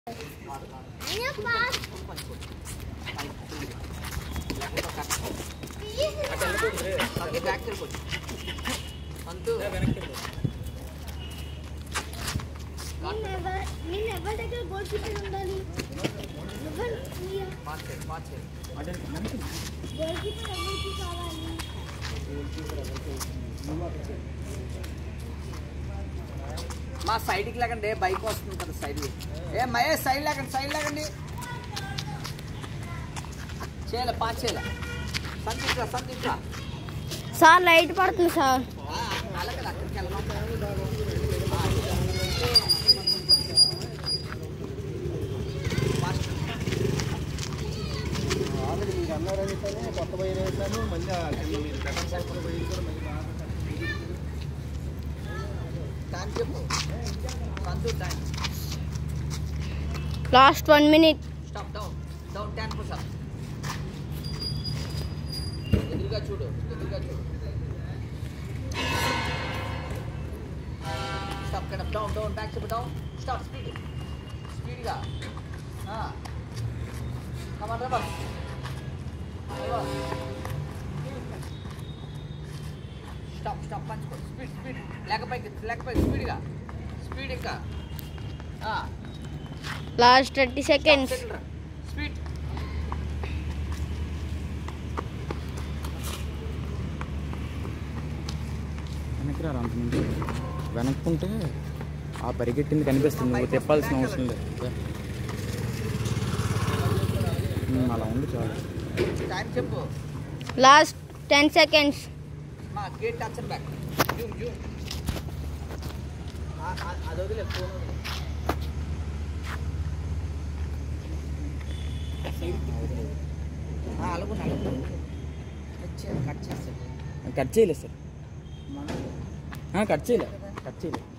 నేను ఎవరి దగ్గర గోల్ కీపర్ ఉండాలి ఎవరు గోల్ కీపర్ ఎవరికి కావాలి మా సైడ్కి లేకండి బైక్ వస్తుంది కదా సైడ్ ఏ మహేష్ సైడ్ లేకండి సైడ్ లేకండి చేయలే పాస్ చేయలే సంతీష్రా సంతీష్రా సార్ లైట్ పడుతుంది సార్ అలాగే అక్కడికి వెళ్ళడం ఆల్రెడీ మీకు అన్నారు అనేసి కొత్త వైర్ వేసాను మళ్ళీ ఆ కింద మీరు సెకండ్ సైకిల్ వైర్ కూడా మళ్ళీ బాగా టైం చెప్పు Santhu time last one minute stop down down ten percent ఎదురుగా చూడు ఎదురుగా చూడు stop cut down down back చెప్పు డౌన్ స్టాప్ స్పీడ్ స్పీడ్గా come on reverse reverse stop stop పంచుకో స్పీడ్ స్పీడ్ లేకపోయి లేకపోయి స్పీడ్గా స్పీడ్ ఇంకా లాస్ట్ థర్టీ సెకండ్స్ స్పీడ్ వెనక్కి రా అంతమంది వెనక్కుంటే ఆ పరిగెట్టింది కనిపిస్తుంది నువ్వు తిప్పాల్సిన అవసరం లేదు ఉమ్, అలా ఉంది చాలు టైం చెప్పు లాస్ట్ టెన్ సెకండ్స్ మా gate touch back zoom zoom అది వదిలే ఫోన్ వదిలే అలాగే కట్ చేస్తాను కట్ చేయలేదు సార్ ఆ, కట్ చేయలే కట్ చేయలే